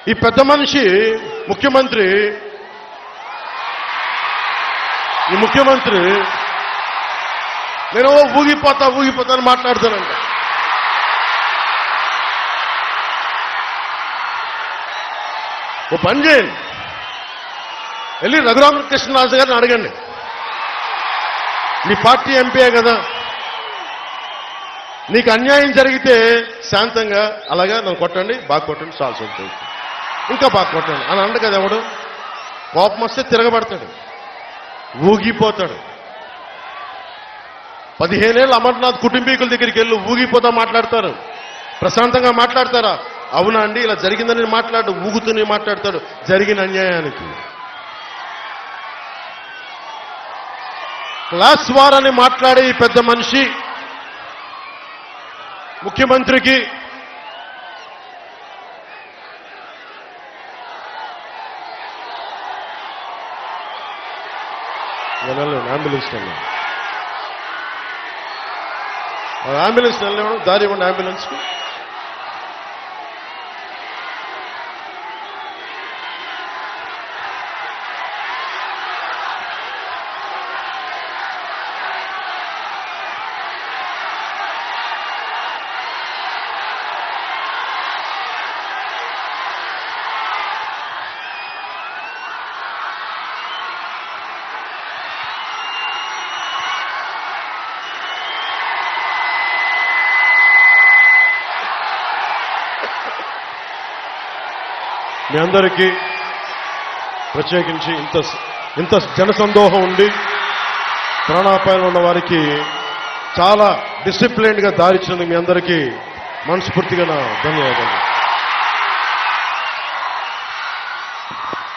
ఈ పెద్ద మనిషి ముఖ్యమంత్రి ఈ ముఖ్యమంత్రి నేను ఊగిపోతా ఊగిపోతా అని మాట్లాడుతానంట ఓ పని చేయండి వెళ్ళి రఘురామకృష్ణరాజు గారిని అడగండి నీ పార్టీ ఎంపీయే కదా నీకు అన్యాయం జరిగితే శాంతంగా అలాగా నన్ను కొట్టండి బాగా కొట్టండి చాలు ఉంటుంది ఇంకా బాగా కొట్టండి అని అండ కదా ఎవడు కోపం వస్తే తిరగబడతాడు ఊగిపోతాడు పదిహేనేళ్ళు అమర్నాథ్ కుటుంబీకుల దగ్గరికి వెళ్ళి ఊగిపోతా మాట్లాడతారు ప్రశాంతంగా మాట్లాడతారా అవునా అండి ఇలా జరిగిందని మాట్లాడు ఊగుతూనే మాట్లాడతాడు జరిగిన అన్యాయానికి క్లాస్ వార్ అని మాట్లాడే ఈ పెద్ద మనిషి ముఖ్యమంత్రికి వెళ్ళలేను అంబులెన్స్ వెళ్ళాను అంబులెన్స్ వెళ్ళలేము దారి ఇవ్వండి అంబులెన్స్కి మీ అందరికీ ప్రత్యేకించి ఇంత ఇంత జనసందోహం ఉండి ప్రాణాపాయంలో ఉన్న వారికి చాలా డిసిప్లైన్ గా దారిచ్చినందుకు మీ అందరికీ మనస్ఫూర్తిగా నా ధన్యవాదాలు